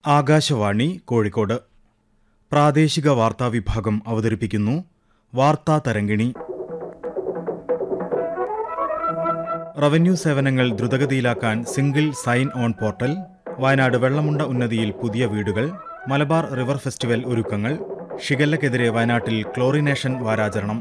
ആകാശവാണി കോഴിക്കോട് പ്രാദേശിക വാർത്താ വിഭാഗം അവതരിപ്പിക്കുന്നു വാർത്താ തരംഗിണി റവന്യൂ സേവനങ്ങൾ ദ്രുതഗതിയിലാക്കാൻ single sign on portal Wayanad Vellamunda ഉന്നതിയിൽ പുതിയ വീടുകൾ മലബാർ റിവർ ഫെസ്റ്റിവൽ ഒരുക്കങ്ങൾ ഷിഗല്ലക്കെതിരെ വയനാട്ടിൽ ക്ലോറിനേഷൻ വാരാചരണം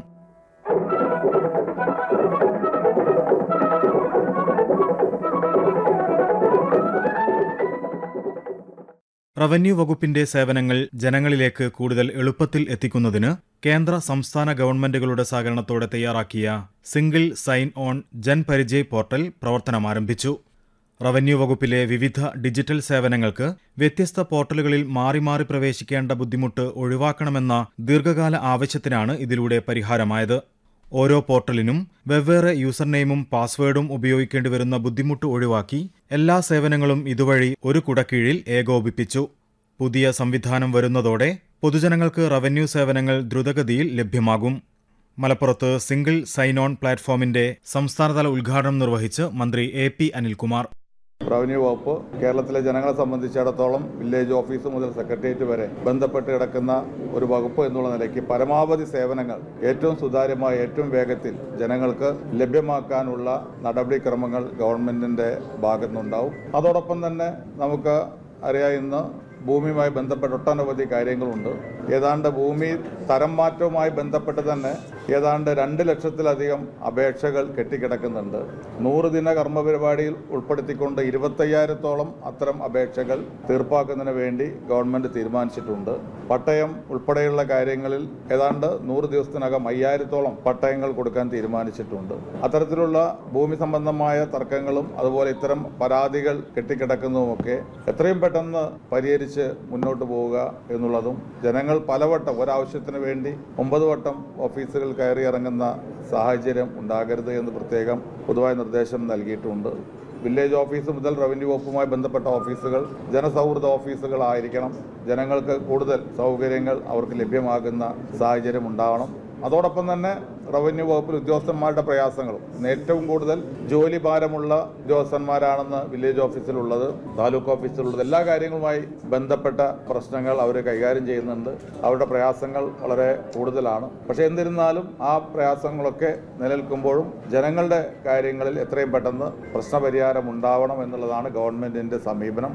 റവന്യൂ വകുപ്പിന്റെ സേവനങ്ങൾ ജനങ്ങളിലേക്ക് കൂടുതൽ എളുപ്പത്തിൽ എത്തിക്കുന്നതിന് കേന്ദ്ര സംസ്ഥാന ഗവൺമെന്റുകളുടെ സഹകരണത്തോടെ തയ്യാറാക്കിയ single sign on Jan Parichay portal പ്രവർത്തനമാരംഭിച്ചു റവന്യൂ വകുപ്പിലെ വിവിധ ഡിജിറ്റൽ സേവനങ്ങൾക്ക് വ്യത്യസ്ത പോർട്ടലുകളിൽ മാറി മാറി പ്രവേശിക്കേണ്ട ബുദ്ധിമുട്ട് ഒഴിവാക്കണമെന്ന ദീർഘകാല ആവശ്യത്തിനാണ് ഇതിലൂടെ പരിഹാരമായത് ഓരോ പോർട്ടലിനും വെവ്വേറെ യൂസർ നെയിമും പാസ്വേഡും ഉപയോഗിക്കേണ്ടി വരുന്ന ബുദ്ധിമുട്ട് ഒഴിവാക്കി എല്ലാ സേവനങ്ങളും ഇതുവഴി ഒരു കുടക്കീഴിൽ ഏകോപിപ്പിച്ചു പുതിയ സംവിധാനം വരുന്നതോടെ പൊതുജനങ്ങൾക്ക് റവന്യൂ സേവനങ്ങൾ ദ്രുതഗതിയിൽ ലഭ്യമാകും മലപ്പുറത്ത് സിംഗിൾ സൈൻ ഓൺ പ്ലാറ്റ്ഫോമിന്റെ സംസ്ഥാനതല ഉദ്ഘാടനം നിർവഹിച്ച് മന്ത്രി എ പി അനിൽകുമാർ റവന്യൂ വകുപ്പ് കേരളത്തിലെ ജനങ്ങളെ സംബന്ധിച്ചിടത്തോളം വില്ലേജ് ഓഫീസ് മുതൽ സെക്രട്ടേറിയറ്റ് വരെ ബന്ധപ്പെട്ട് കിടക്കുന്ന ഒരു വകുപ്പ് എന്നുള്ള നിലയ്ക്ക് പരമാവധി സേവനങ്ങൾ ഏറ്റവും സുതാര്യമായ ഏറ്റവും വേഗത്തിൽ ജനങ്ങൾക്ക് ലഭ്യമാക്കാനുള്ള നടപടിക്രമങ്ങൾ ഗവൺമെന്റിന്റെ ഭാഗത്തുനിന്നുണ്ടാവും അതോടൊപ്പം തന്നെ നമുക്ക് അറിയാം ഇന്ന് ഭൂമിയുമായി ബന്ധപ്പെട്ട ഒട്ടനവധി കാര്യങ്ങളുണ്ട് ഏതാണ്ട് ഭൂമി തരം മാറ്റവുമായി ബന്ധപ്പെട്ട് തന്നെ ഏതാണ്ട് രണ്ട് ലക്ഷത്തിലധികം അപേക്ഷകൾ കെട്ടിക്കിടക്കുന്നുണ്ട് നൂറ് ദിന കർമ്മ പരിപാടിയിൽ ഉൾപ്പെടുത്തിക്കൊണ്ട് ഇരുപത്തയ്യായിരത്തോളം അത്തരം അപേക്ഷകൾ തീർപ്പാക്കുന്നതിന് വേണ്ടി ഗവൺമെന്റ് തീരുമാനിച്ചിട്ടുണ്ട് പട്ടയം ഉൾപ്പെടെയുള്ള കാര്യങ്ങളിൽ ഏതാണ്ട് നൂറ് ദിവസത്തിനകം അയ്യായിരത്തോളം പട്ടയങ്ങൾ കൊടുക്കാൻ തീരുമാനിച്ചിട്ടുണ്ട് അത്തരത്തിലുള്ള ഭൂമി സംബന്ധമായ തർക്കങ്ങളും അതുപോലെ ഇത്തരം പരാതികൾ കെട്ടിക്കിടക്കുന്നതുമൊക്കെ എത്രയും പെട്ടെന്ന് പരിഹരിച്ച് മുന്നോട്ട് പോവുക എന്നുള്ളതും ജനങ്ങൾ പലവട്ടം ഒരാവശ്യത്തിന് വേണ്ടി ഒമ്പത് വട്ടം ഓഫീസുകൾ കയറി ഇറങ്ങുന്ന സാഹചര്യം ഉണ്ടാകരുത് എന്ന് പ്രത്യേകം പൊതുവായ നിർദ്ദേശം നൽകിയിട്ടുണ്ട് വില്ലേജ് ഓഫീസ് മുതൽ റവന്യൂ വകുപ്പുമായി ബന്ധപ്പെട്ട ഓഫീസുകൾ ജനസൗഹൃദ ഓഫീസുകളായിരിക്കണം ജനങ്ങൾക്ക് കൂടുതൽ സൗകര്യങ്ങൾ അവർക്ക് ലഭ്യമാകുന്ന സാഹചര്യം ഉണ്ടാവണം അതോടൊപ്പം തന്നെ റവന്യൂ വകുപ്പിൽ ഉദ്യോഗസ്ഥന്മാരുടെ പ്രയാസങ്ങളും ഇന്ന് ഏറ്റവും കൂടുതൽ ജോലി ഭാരമുള്ള ഉദ്യോഗസ്ഥന്മാരാണെന്ന് വില്ലേജ് ഓഫീസിലുള്ളത് താലൂക്ക് ഓഫീസിലുള്ളത് എല്ലാ കാര്യങ്ങളുമായി ബന്ധപ്പെട്ട പ്രശ്നങ്ങൾ അവർ കൈകാര്യം ചെയ്യുന്നുണ്ട് അവരുടെ പ്രയാസങ്ങൾ വളരെ കൂടുതലാണ് പക്ഷേ എന്നിരുന്നാലും ആ പ്രയാസങ്ങളൊക്കെ നിലനിൽക്കുമ്പോഴും ജനങ്ങളുടെ കാര്യങ്ങളിൽ എത്രയും പെട്ടെന്ന് പ്രശ്നപരിഹാരം ഉണ്ടാവണം എന്നുള്ളതാണ് ഗവൺമെന്റിന്റെ സമീപനം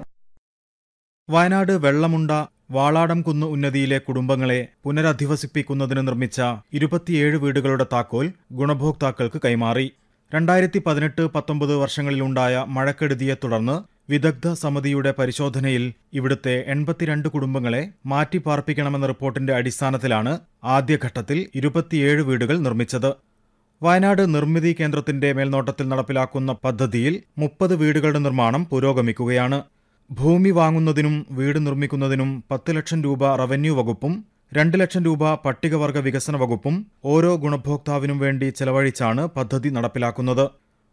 വയനാട് വെള്ളമുണ്ട വാളാടം കുന്ന് ഉന്നതിയിലെ കുടുംബങ്ങളെ പുനരധിവസിപ്പിക്കുന്നതിന് നിർമ്മിച്ച ഇരുപത്തിയേഴ് വീടുകളുടെ താക്കോൽ ഗുണഭോക്താക്കൾക്ക് കൈമാറി രണ്ടായിരത്തി പതിനെട്ട് പത്തൊമ്പത് വർഷങ്ങളിലുണ്ടായ മഴക്കെടുതിയെ തുടർന്ന് വിദഗ്ധ സമിതിയുടെ പരിശോധനയിൽ ഇവിടുത്തെ എൺപത്തിരണ്ട് കുടുംബങ്ങളെ മാറ്റിപ്പാർപ്പിക്കണമെന്ന റിപ്പോർട്ടിന്റെ അടിസ്ഥാനത്തിലാണ് ആദ്യഘട്ടത്തിൽ ഇരുപത്തിയേഴ് വീടുകൾ നിർമ്മിച്ചത് വയനാട് നിർമ്മിതി കേന്ദ്രത്തിന്റെ മേൽനോട്ടത്തിൽ നടപ്പിലാക്കുന്ന പദ്ധതിയിൽ മുപ്പത് വീടുകളുടെ നിർമ്മാണം പുരോഗമിക്കുകയാണ് ഭൂമി വാങ്ങുന്നതിനും വീട് നിർമ്മിക്കുന്നതിനും പത്ത് ലക്ഷം രൂപ റവന്യൂ വകുപ്പും രണ്ട് ലക്ഷം രൂപ പട്ടികവർഗ വികസന വകുപ്പും ഓരോ ഗുണഭോക്താവിനും വേണ്ടി ചെലവഴിച്ചാണ് പദ്ധതി നടപ്പിലാക്കുന്നത്